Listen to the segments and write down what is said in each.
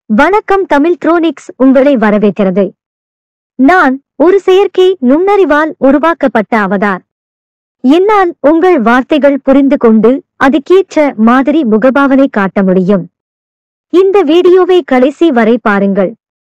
வணக்கம் தமிழ் ட்ரோனிக்ஸ் உங்களை வரவேற்கிறது நான் ஒரு செயற்கை நுண்ணறிவால் உருவாக்கப்பட்ட அவதார் என்னால் உங்கள் வார்த்தைகள் புரிந்து கொண்டு அதுக்கேற்ற மாதிரி முகபாவனை காட்ட முடியும் இந்த வீடியோவை கடைசி வரை பாருங்கள்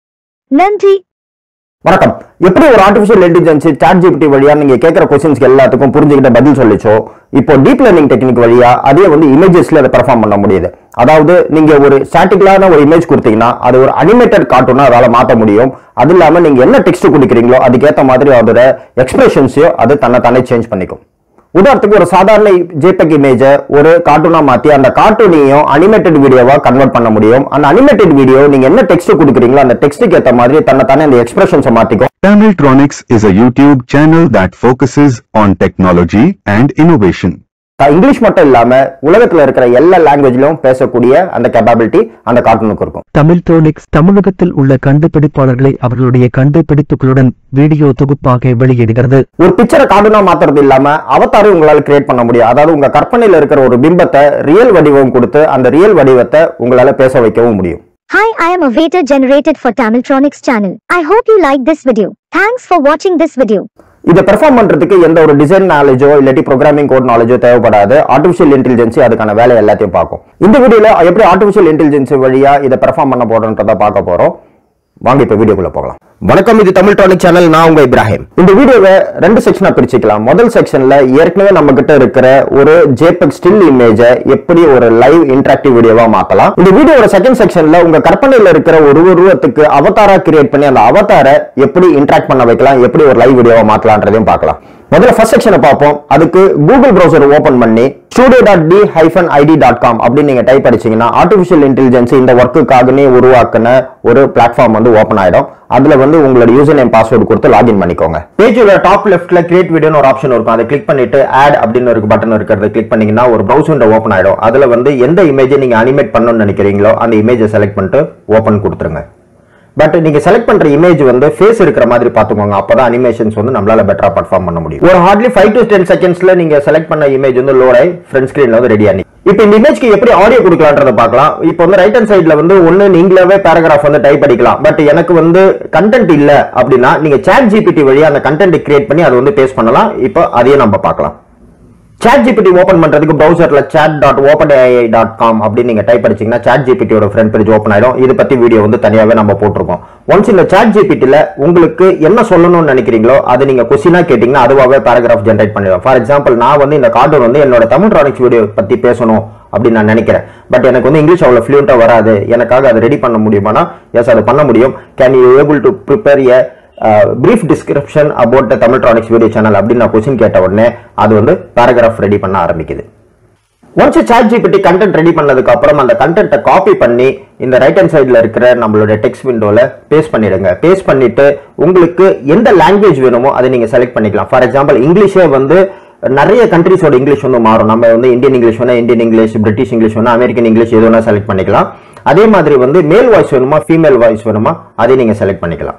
நன்றி வணக்கம் எப்படி ஒரு ஆர்டிஃபிஷியல் இன்டெலிஜென்ஸ் சாட் ஜிபிடி வழியா நீங்க கேட்கிற கொஸ்டின்ஸ்க்கு எல்லாத்துக்கும் புரிஞ்சுக்கிட்ட பதில் சொல்லிச்சோ இப்போ டீப் லேர்னிங் டெக்னிக் வழியா அதே வந்து இமேஜஸ்ல அதை பெர்ஃபார்ம் பண்ண முடியுது அதாவது நீங்க ஒரு ஸ்டாட்டிக்கலான ஒரு இமேஜ் கொடுத்தீங்கன்னா அது ஒரு அனிமேட்டட் கார்ட்டூனா அதால மாத்த முடியும் அது இல்லாம நீங்க என்ன டெக்ஸ்ட் கொடுக்குறீங்களோ அதுக்கேற்ற மாதிரி அதோட எக்ஸ்பிரஷன்ஸையும் அது தன்னை தானே சேஞ்ச் பண்ணிக்கும் உதாரணத்துக்கு ஒரு சாதாரண ஜேபெக் இமேஜை ஒரு கார்ட்டூனா மாத்தி அந்த கார்ட்டூனையும் அனிமேட்டட் வீடியோவா கன்வெர்ட் பண்ண முடியும் அந்த அனிமேட்டட் வீடியோ நீங்க என்ன டெக்ஸ்ட் கொடுக்குறீங்களோ அந்த டெக்ஸ்ட்டுக்கு ஏற்ற மாதிரி தன்னை தானே அந்த எக்ஸ்பிரஷன்ஸை மாத்திக்கும் Tamiltronics is a YouTube channel that focuses on technology and innovation. த- இங்கிலீஷ் மட்டும் இல்லாம உலகத்துல இருக்கிற எல்லா லாங்குவேஜ்லயும் பேசக்கூடிய அந்த கேப்பபிலிட்டி அந்த கார்ட்டூனுக்கு இருக்கும் தமிழ்டோனிக்ஸ் தமிழகத்தில் உள்ள கண்டுபிடிப்பாளர்களை அவர்களுடைய கண்டுபிடிப்புகளுடன் வீடியோ தொகுப்பாக வெளியிடுகிறது ஒரு பிக்சரை கார்ட்டூனா மாத்துறது இல்லாம அவதாரம் உங்களால கிரியேட் பண்ண முடியும் அதாவது உங்க கற்பனையில இருக்கிற ஒரு பிம்பத்தை ரியல் வடிவம் கொடுத்து அந்த ரியல் வடிவத்தை உங்களால பேச வைக்கவும் முடியும் Hi, I am a waiter generated for Tamiltronics channel. I hope you like this video. Thanks for watching this video. இதை பெர்ஃபார்ம் பண்றதுக்கு எந்த ஒரு டிசைன் நாலேஜோ இல்லாட்டி ப்ரோக்ராமிங் கோட் நாலேஜோ தேவைப்படாது ஆர்டிஃபிஷியல் இன்டெலிஜென்சி அதுக்கான வேலை எல்லாத்தையும் பார்க்கும் இந்த வீடியோல எப்படி ஆர்டிஃபிஷியல் இன்டெலிஜென்சி வழியா இதை பெர்ஃபார்ம் பண்ண போறோன்றத பார்க்க போறோம் வாங்க இப்ப வீடியோக்குள்ள போகலாம் வணக்கம் இது தமிழ் டானிக் சேனல் நான் உங்க இப்ராஹிம் இந்த வீடியோவை ரெண்டு செக்ஷனா பிரிச்சுக்கலாம் முதல் செக்ஷன்ல ஏற்கனவே நம்ம கிட்ட இருக்கிற ஒரு ஜேபெக் ஸ்டில் இமேஜை எப்படி ஒரு லைவ் இன்டராக்டிவ் வீடியோவா மாத்தலாம் இந்த வீடியோட செகண்ட் செக்ஷன்ல உங்க கற்பனையில இருக்கிற ஒரு உருவத்துக்கு அவதாரா கிரியேட் பண்ணி அந்த அவதாரை எப்படி இன்டராக்ட் பண்ண வைக்கலாம் எப்படி ஒரு லைவ் வீடியோவா மாத்தலாம்ன்றதையும் பார்க்கலாம் முதல்ல ஃபர்ஸ்ட் செக்ஷனை பார்ப்போம் அதுக்கு கூகுள் ப்ரௌசர் ஓபன் பண்ணி studio dot D hyphen ID dot com அப்படின்னு நீங்க டைப் அடிச்சீங்கன்னா ஆர்டிஃபிஷியல் இன்டெலிஜென்ஸ் இந்த ஒர்க்குக்காகனே உருவாக்குன ஒரு பிளாட்ஃபார்ம் வந்து ஓப்பன் ஆயிடும் அதுல வந்து உங்களோட யூசர் நேம் பாஸ்வேர்டு கொடுத்து லாகின் பண்ணிக்கோங்க பேஜோட டாப் லெஃப்ட்ல கிரியேட் வீடியோன்னு ஒரு ஆப்ஷன் இருக்கும் அதை கிளிக் பண்ணிட்டு ஆட் அப்படின்னு ஒரு பட்டன் இருக்கிறத கிளிக் பண்ணீங்கன்னா ஒரு ப்ரௌசர் ஓப்பன் ஆயிடும் அதுல வந்து எந்த இமேஜை நீங்க அனிமேட் பண்ணணும்னு நினைக்கிறீங்களோ அந்த இமேஜை செலக்ட் பண்ணிட்டு ஓப்பன் கொடுத்துருங்க பட் நீங்க செலக்ட் பண்ற இமேஜ் வந்து ஃபேஸ் இருக்கிற மாதிரி பாத்துக்கோங்க அப்பதான் அனிமேஷன்ஸ் வந்து நம்மளால பெட்டரா பர்ஃபார்ம் பண்ண முடியும் ஒரு ஹார்ட்லி ஃபைவ் டு டென் செகண்ட்ஸ்ல நீங்க செலக்ட் பண்ண இமேஜ் வந்து லோட் ஆகி ஃப்ரண்ட் ஸ்கிரீன்ல வந்து ரெடி ஆனி இப்போ இந்த இமேஜ்க்கு எப்படி ஆடியோ கொடுக்கலான்றத பார்க்கலாம் இப்போ வந்து ரைட் ஹேண்ட் சைடுல வந்து ஒன்னு நீங்களாவே பேராகிராஃப் வந்து டைப் அடிக்கலாம் பட் எனக்கு வந்து கண்டென்ட் இல்ல அப்படின்னா நீங்க சாட் ஜிபிடி வழியா அந்த கண்டென்ட் கிரியேட் பண்ணி அதை வந்து பேஸ்ட் பண்ணலாம் இப்போ அதையும் நம்ம பார்க்கலாம் சாட் ஜிபிடி ஓபன் பண்றதுக்கு browserல chat dot open AI dot com அப்படின்னு நீங்க டைப் அடிச்சீங்கன்னா சாட் ஜிபிடியோட ஃப்ரண்ட் பேஜ் ஓப்பன் ஆயிடும் இது பத்தி வீடியோ வந்து தனியாவே நம்ம போட்டிருக்கோம் ஒன்ஸ் இந்த சாட் ஜிபிடில உங்களுக்கு என்ன சொல்லணும்னு நினைக்கிறீங்களோ அது நீங்க கொஸ்டினா கேட்டீங்கன்னா அதுவாகவே பேராகிராஃப் ஜென்ரேட் பண்ணிடும் ஃபார் எக்ஸாம்பிள் நான் வந்து இந்த கார்ட்டூன் வந்து என்னோட தமிழ் ட்ரானிக்ஸ் வீடியோ பத்தி பேசணும் அப்படின்னு நான் நினைக்கிறேன் பட் எனக்கு வந்து இங்கிலீஷ் அவ்வளவு ஃப்ளூயண்டா வராது எனக்காக அதை ரெடி பண்ண முடியுமானா எஸ் அது பண்ண முடியும் can you able to prepare a brief description about the Tamiltronics video channel அப்படின்னு நான் கொஸ்டின் கேட்ட உடனே அது வந்து பேராகிராஃப் ரெடி பண்ண ஆரம்பிக்குது once ChatGPT content ready பண்ணதுக்கு அப்புறம் அந்த கண்டென்ட்டை காப்பி பண்ணி இந்த ரைட் ஹேண்ட் சைடுல இருக்கிற நம்மளுடைய டெக்ஸ்ட் விண்டோல பேஸ்ட் பண்ணிடுங்க பேஸ்ட் பண்ணிட்டு உங்களுக்கு எந்த லாங்குவேஜ் வேணுமோ அதை நீங்க செலக்ட் பண்ணிக்கலாம் ஃபார் எக்ஸாம்பிள் இங்கிலீஷே வந்து நிறைய கண்ட்ரிஸோட இங்கிலீஷ் வந்து மாறும் நம்ம வந்து இந்தியன் இங்கிலீஷ் வேணா இந்தியன் இங்கிலீஷ் பிரிட்டிஷ் இங்கிலீஷ் வேணா அமெரிக்கன் இங்கிலீஷ் எது வேணா செலக்ட் பண்ணிக்கலாம் அதே மாதிரி வந்து மேல் வாய்ஸ் வேணுமா ஃபீமேல் வாய்ஸ் வேணுமா அதை நீங்க செலக்ட் பண்ணிக்கலாம்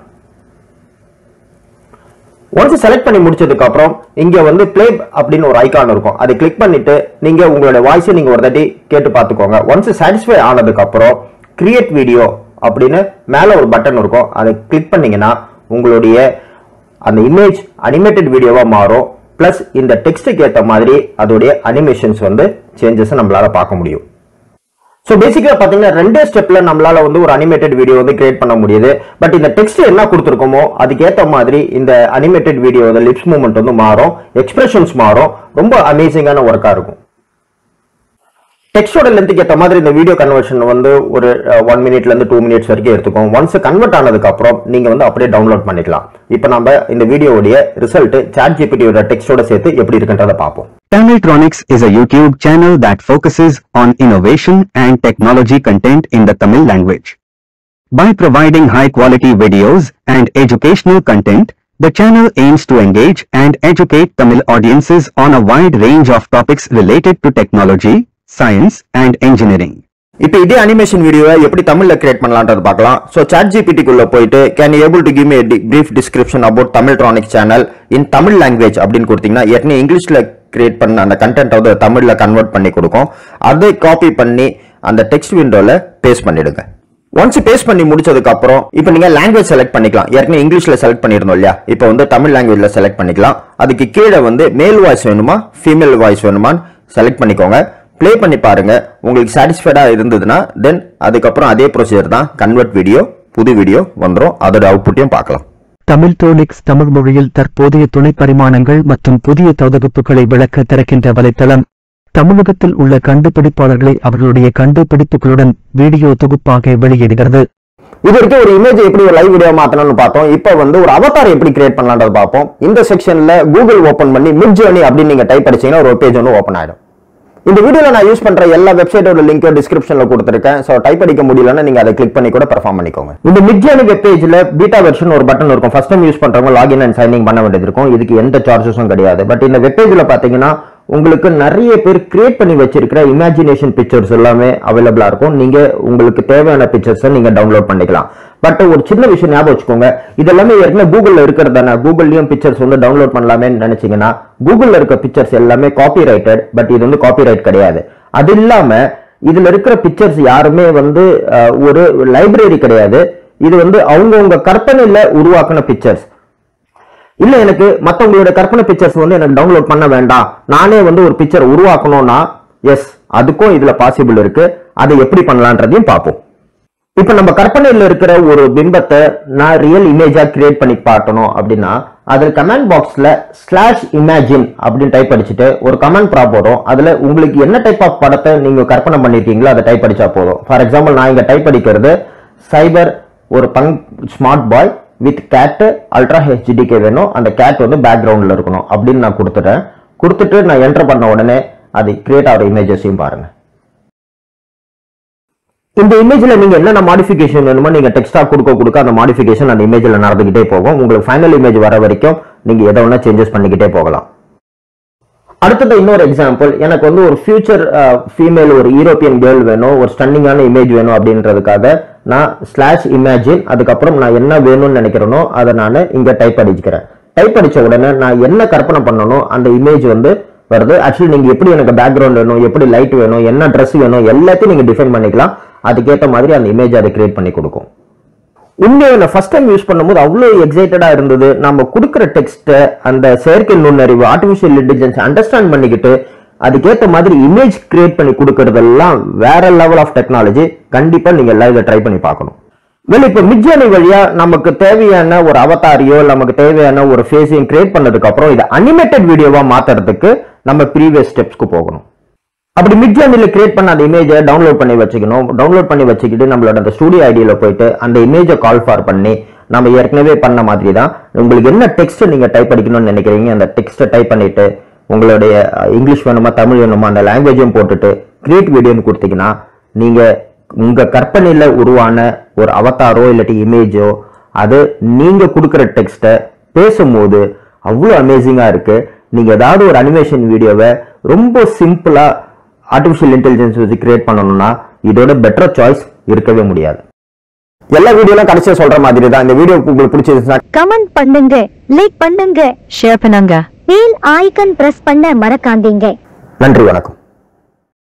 ஒன்ஸ் செலக்ட் பண்ணி முடிச்சதுக்கு அப்புறம் இங்க வந்து ப்ளே அப்படின்னு ஒரு ஐகான் இருக்கும் அதை கிளிக் பண்ணிட்டு நீங்க உங்களோட வாய்ஸை நீங்க ஒரு தாட்டி கேட்டு பார்த்துக்கோங்க ஒன்ஸ் சாட்டிஸ்ஃபை ஆனதுக்கு அப்புறம் கிரியேட் வீடியோ அப்படின்னு மேல ஒரு பட்டன் இருக்கும் அதை கிளிக் பண்ணீங்கன்னா உங்களுடைய அந்த இமேஜ் அனிமேட்டட் வீடியோவா மாறும் பிளஸ் இந்த டெக்ஸ்ட்டுக்கு ஏற்ற மாதிரி அதோடைய அனிமேஷன்ஸ் வந்து சேஞ்சஸ் நம்மளால பார்க்க முடியும் ஸோ பேசிக்கா பாத்தீங்கன்னா ரெண்டே ஸ்டெப்ல நம்மளால வந்து ஒரு அனிமேட்டட் வீடியோ வந்து கிரியேட் பண்ண முடியுது பட் இந்த டெக்ஸ்ட் என்ன கொடுத்துருக்கோமோ அதுக்கேற்ற மாதிரி இந்த அனிமேட்டட் வீடியோ லிப்ஸ் மூவ்மெண்ட் வந்து மாறும் எக்ஸ்பிரஷன்ஸ் மாறும் ரொம்ப அமேசிங்கான ஒர்க்கா இருக்கும் டெக்ஸ்டோட லென்த்துக்கு ஏற்ற மாதிரி இந்த வீடியோ கன்வர்ஷன் வந்து ஒரு ஒன் மினிட்ல இருந்து டூ மினிட்ஸ் வரைக்கும் எடுத்துக்கும் ஒன்ஸ் கன்வெர்ட் ஆனதுக்கு அப்புறம் நீங்க வந்து அப்படியே டவுன்லோட் பண்ணிக்கலாம் இப்போ நம்ம இந்த வீடியோவுடைய ரிசல்ட் சாட் ஜிபிடியோட டெக்ஸ்டோட சேர்த்து எப்படி இருக்குன்றதை பார்ப்போம் Tamiltronics is a YouTube channel that focuses on innovation and technology content in the Tamil language. By providing high quality videos and educational content, the channel aims to engage and educate Tamil audiences on a wide range of topics related to technology, science and engineering. இப்போ இதே animation வீடியோவை எப்படி தமிழ்ல create பண்ணலான்றது பார்க்கலாம் so சாட் ஜிபிடிக்குள்ள போயிட்டு can able to give me brief description about Tamiltronic channel in Tamil language அப்படின்னு கொடுத்தீங்கன்னா ஏற்கனவே இங்கிலீஷ்ல கிரியேட் பண்ண அந்த கண்டென்ட் வந்து தமிழ்ல கன்வெர்ட் பண்ணி கொடுக்கும் அதை காப்பி பண்ணி அந்த டெக்ஸ்ட் விண்டோல பேஸ்ட் பண்ணிடுங்க ஒன்ஸ் பேஸ்ட் பண்ணி முடிச்சதுக்கு அப்புறம் இப்போ நீங்க லாங்குவேஜ் செலக்ட் பண்ணிக்கலாம் ஏற்கனவே இங்கிலீஷ்ல செலக்ட் பண்ணிருந்தோம் இல்லையா இப்போ வந்து தமிழ் லாங்குவேஜ்ல செலக்ட் பண்ணிக்கலாம் அதுக்கு கீழே வந்து மேல் வாய்ஸ் வேணுமா ஃபீமேல் வாய்ஸ் வேணுமான்னு செலக்ட் பண்ணிக்கோங்க ப்ளே பண்ணி பாருங்க உங்களுக்கு சாட்டிஸ்ஃபைடா இருந்ததுன்னா தென் அதுக்கப்புறம் அதே ப்ரொசீஜர் தான் கன்வெர்ட் வீடியோ புது வீடியோ வந்துடும் அதோட அவுட்புட்டையும் பார்க்கலாம் தமிழ் டோனிக்ஸ் தமிழ் மொழியில் தற்போதைய துணை பரிமாணங்கள் மற்றும் புதிய தொகுப்புகளை விளக்க திறக்கின்ற வலைத்தளம் தமிழகத்தில் உள்ள கண்டுபிடிப்பாளர்களை அவர்களுடைய கண்டுபிடிப்புகளுடன் வீடியோ தொகுப்பாக வெளியிடுகிறது இது வரைக்கும் ஒரு இமேஜ் எப்படி ஒரு லைவ் வீடியோ மாத்தணும்னு பார்த்தோம் இப்போ வந்து ஒரு அவதார் எப்படி கிரியேட் பண்ணலாம்ன்றது பார்ப்போம் இந்த செக்ஷன்ல கூகுள் ஓபன் பண்ணி மிட் ஜேர்னி அப்படின்னு நீங்க டைப் அடிச்சீங்கன்னா ஒரு பேஜ் ஒன்று ஓப்பன் ஆயிடும் இந்த வீடியோல நான் யூஸ் பண்ற எல்லா வெப்சைட்டோட லிங்க் டிஸ்கிரிப்ஷன்ல கொடுத்துருக்கேன் ஸோ டைப் அடிக்க முடியலன்னா நீங்க அதை கிளிக் பண்ணி கூட பெர்ஃபார்ம் பண்ணிக்கோங்க இந்த மிட் ஜேர்னி வெப் பேஜ்ல பீட்டா வெர்ஷன் ஒரு பட்டன் இருக்கும் ஃபர்ஸ்ட் டைம் யூஸ் பண்றவங்க லாகின் அண்ட் சைனிங் பண்ண வேண்டியது இருக்கும் இதுக்கு எந்த சார்ஜஸும் கிடையாது பட் இந்த வெப் பேஜ்ல பாத்தீங்கன்னா உங்களுக்கு நிறைய பேர் கிரியேட் பண்ணி வச்சிருக்கிற இமேஜினேஷன் பிக்சர்ஸ் எல்லாமே அவைலபிளா இருக்கும் நீங்க உங்களுக்கு தேவையான பிக்சர்ஸை நீங்க டவுன்லோட் பண்ணிக்கலாம் பட் ஒரு சின்ன விஷயம் ஞாபகம் வச்சுக்கோங்க இது எல்லாமே ஏற்கனவே கூகுள்ல இருக்கிறது தானே கூகுள்லயும் பிக்சர்ஸ் வந்து டவுன்லோட் பண்ணலாமேன்னு நினைச்சீங்கன்னா கூகுள்ல இருக்க பிக்சர்ஸ் எல்லாமே காப்பி ரைட்டட் பட் இது வந்து காப்பி ரைட் கிடையாது அது இல்லாம இதுல இருக்கிற பிக்சர்ஸ் யாருமே வந்து அஹ், ஒரு லைப்ரரி கிடையாது இது வந்து அவங்கவுங்க கற்பனையில உருவாக்கின பிக்சர்ஸ் இல்ல எனக்கு மத்தவங்களோட கற்பனை பிக்சர்ஸ் வந்து எனக்கு டவுன்லோட் பண்ண வேண்டாம் நானே வந்து ஒரு பிக்சர் உருவாக்கணும்னா எஸ் அதுக்கும் இதுல பாசிபிள் இருக்கு அதை எப்படி பண்ணலான்றதையும் பார்ப்போம் இப்ப நம்ம கற்பனையில இருக்கிற ஒரு பிம்பத்தை நான் ரியல் இமேஜா கிரியேட் பண்ணி காட்டணும் அப்படின்னா அதில் கமெண்ட் பாக்ஸ்ல ஸ்லாஷ் இமேஜின் அப்படின்னு டைப் அடிச்சுட்டு ஒரு கமெண்ட் ப்ராப் வரும் அதுல உங்களுக்கு என்ன டைப் ஆஃப் படத்தை நீங்க கற்பனை பண்ணிருக்கீங்களோ அதை டைப் அடிச்சா போதும் ஃபார் எக்ஸாம்பிள் நான் இங்க டைப் அடிக்கிறது சைபர் ஒரு punk smart boy with cat ultra HDK வேணும் அந்த கேட் வந்து பேக்ரவுண்ட்ல இருக்கணும் அப்படின்னு நான் கொடுத்துட்டேன் கொடுத்துட்டு நான் என்டர் பண்ண உடனே அது கிரியேட் ஆகிற இமேஜஸையும் பாருங்க இந்த இமேஜ்ல நீங்க என்னென்ன மாடிஃபிகேஷன் வேணுமோ நீங்க டெக்ஸ்டா கொடுக்க கொடுக்க அந்த மாடிஃபிகேஷன் அந்த இமேஜ்ல நடந்துகிட்டே போகும் உங்களுக்கு ஃபைனல் இமேஜ் வர வரைக்கும் நீங்க எதை வேணா சேஞ்சஸ் பண்ணிக்கிட்டே போகலாம் அடுத்தது இன்னொரு எக்ஸாம்பிள் எனக்கு வந்து ஒரு ஃபியூச்சர் ஃபீமேல் ஒரு யூரோப்பியன் கேர்ள் வேணும் ஒரு ஸ்டன்னிங்கான இமேஜ் வேணும் அப்படின்றதுக்காக நான் ஸ்லாஷ் இமேஜின் அதுக்கப்புறம் நான் என்ன வேணும்னு நினைக்கிறேனோ அதை நான் இங்க டைப் அடிச்சுக்கிறேன் டைப் அடிச்ச உடனே நான் என்ன கற்பனை பண்ணணும் அந்த இமேஜ் வந்து வருது ஆக்சுவலி நீங்க எப்படி எனக்கு பேக்ரவுண்ட் வேணும் எப்படி லைட் வேணும் என்ன ட்ரெஸ் வேணும் எல்லாத்தையும் நீங்க டிஃபைன் பண்ணிக்கலாம் அதுக்கேற்ற மாதிரி அந்த இமேஜ் அதை கிரியேட் பண்ணி கொடுக்கும் உண்மையை நான் ஃபர்ஸ்ட் டைம் யூஸ் பண்ணும்போது அவ்வளோ எக்ஸைட்டடா இருந்தது நம்ம கொடுக்குற டெக்ஸ்ட்டை அந்த செயற்கை நுண்ணறிவு ஆர்டிஃபிஷியல் இன்டெலிஜென்ஸ் அண்டர்ஸ்டாண்ட் பண்ணிக்கிட்டு அதுக்கேற்ற மாதிரி இமேஜ் கிரியேட் பண்ணி கொடுக்கறதெல்லாம் வேற லெவல் ஆஃப் டெக்னாலஜி கண்டிப்பா நீங்க எல்லாம் இதை ட்ரை பண்ணி பார்க்கணும் வெளி இப்போ மிட்ஜர்னி வழியா நமக்கு தேவையான ஒரு அவதாரியோ நமக்கு தேவையான ஒரு ஃபேஸையும் கிரியேட் பண்ணதுக்கு அப்புறம் இதை அனிமேட்டட் வீடியோவா மாத்துறதுக்கு நம்ம ப்ரீவியஸ் ஸ்டெப்ஸ்க்கு போகணும் அப்படி மிட் ஜேர்னில கிரியேட் பண்ண அந்த இமேஜை டவுன்லோட் பண்ணி வச்சுக்கணும் டவுன்லோட் பண்ணி வச்சுக்கிட்டு நம்மளோட அந்த ஸ்டுடியோ ஐடியில போயிட்டு அந்த இமேஜை கால் ஃபார் பண்ணி நம்ம ஏற்கனவே பண்ண மாதிரி தான் உங்களுக்கு என்ன டெக்ஸ்ட் நீங்க டைப் அடிக்கணும்னு நினைக்கிறீங்க அந்த டெக்ஸ்ட்டை டைப் பண்ணிட்டு உங்களுடைய அஹ், இங்கிலீஷ் வேணுமா தமிழ் வேணுமா அந்த லாங்குவேஜையும் போட்டுட்டு கிரியேட் வீடியோன்னு கொடுத்தீங்கன்னா நீங்க உங்க கற்பனையில உருவான ஒரு அவதாரோ இல்லாட்டி இமேஜோ அது நீங்க கொடுக்குற டெக்ஸ்ட்டை பேசும்போது அவ்வளோ அமேசிங்கா இருக்கு நீங்க ஏதாவது ஒரு அனிமேஷன் வீடியோவை ரொம்ப சிம்பிளா ஆர்டிஃபிஷியல் இன்டெலிஜென்ஸ் வச்சு கிரியேட் பண்ணணும்னா இதோட பெட்டர் சாய்ஸ் இருக்கவே முடியாது எல்லா வீடியோலாம் கடைசியா சொல்ற மாதிரி தான் இந்த வீடியோ உங்களுக்கு பிடிச்சிருந்துச்சுன்னா கமெண்ட் பண்ணுங்க லைக் பண்ணுங்க ஷேர் பண்ணுங்க பெல் ஐகான் பிரஸ் பண்ண மறக்காதீங்க நன்றி வணக்கம்